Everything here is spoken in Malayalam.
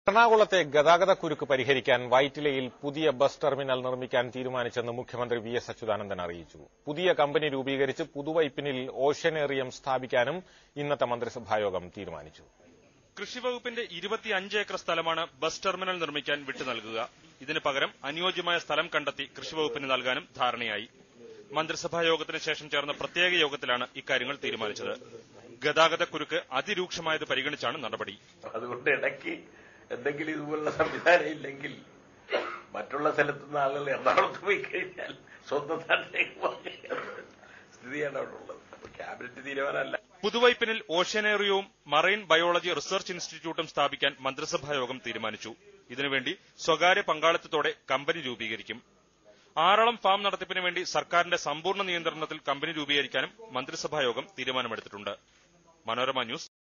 എറണാകുളത്തെ ഗതാഗതക്കുരുക്ക് പരിഹരിക്കാൻ വൈറ്റിലയിൽ പുതിയ ബസ് ടെർമിനൽ നിർമ്മിക്കാൻ തീരുമാനിച്ചെന്ന് മുഖ്യമന്ത്രി വി എസ് അച്യുതാനന്ദൻ അറിയിച്ചു പുതിയ കമ്പനി രൂപീകരിച്ച് പുതുവൈപ്പിനിൽ ഓഷ്യനേറിയം സ്ഥാപിക്കാനും ഇന്നത്തെ മന്ത്രിസഭായോഗം തീരുമാനിച്ചു കൃഷിവകുപ്പിന്റെ ഇരുപത്തിയഞ്ച് ഏക്കർ സ്ഥലമാണ് ബസ് ടെർമിനൽ നിർമ്മിക്കാൻ വിട്ടു നൽകുക ഇതിന് പകരം അനുയോജ്യമായ സ്ഥലം കണ്ടെത്തി കൃഷിവകുപ്പിന് നൽകാനും ധാരണയായി മന്ത്രിസഭാ യോഗത്തിന് ശേഷം ചേർന്ന പ്രത്യേക യോഗത്തിലാണ് ഇക്കാര്യങ്ങൾ തീരുമാനിച്ചത് ഗതാഗതക്കുരുക്ക് അതിരൂക്ഷമായത് പരിഗണിച്ചാണ് നടപടി അതുകൊണ്ട് ഇടയ്ക്ക് എന്തെങ്കിലും ഇതുപോലുള്ള സംവിധാനം ഇല്ലെങ്കിൽ മറ്റുള്ള സ്ഥലത്തുനിന്ന് ആളുകൾ എറണാകുളത്ത് പോയി കഴിഞ്ഞാൽ സ്വന്തം നാട്ടിലേക്ക് പോകുന്ന സ്ഥിതിയാണ് അവിടെ ഉള്ളത് അപ്പൊ ക്യാബിനറ്റ് തീരുമാനമല്ല പുതുവൈപ്പിനിൽ ഓഷ്യനേറിയവും മറൈൻ ബയോളജി റിസർച്ച് ഇൻസ്റ്റിറ്റ്യൂട്ടും സ്ഥാപിക്കാൻ മന്ത്രിസഭായോഗം തീരുമാനിച്ചു ഇതിനുവേണ്ടി സ്വകാര്യ പങ്കാളിത്തത്തോടെ കമ്പനി രൂപീകരിക്കും ആറളം ഫാം നടത്തിപ്പിന് വേണ്ടി സർക്കാരിന്റെ സമ്പൂർണ്ണ നിയന്ത്രണത്തിൽ കമ്പനി രൂപീകരിക്കാനും മന്ത്രിസഭായോഗം തീരുമാനമെടുത്തിട്ടുണ്ട് മനോരമ ന്യൂസ്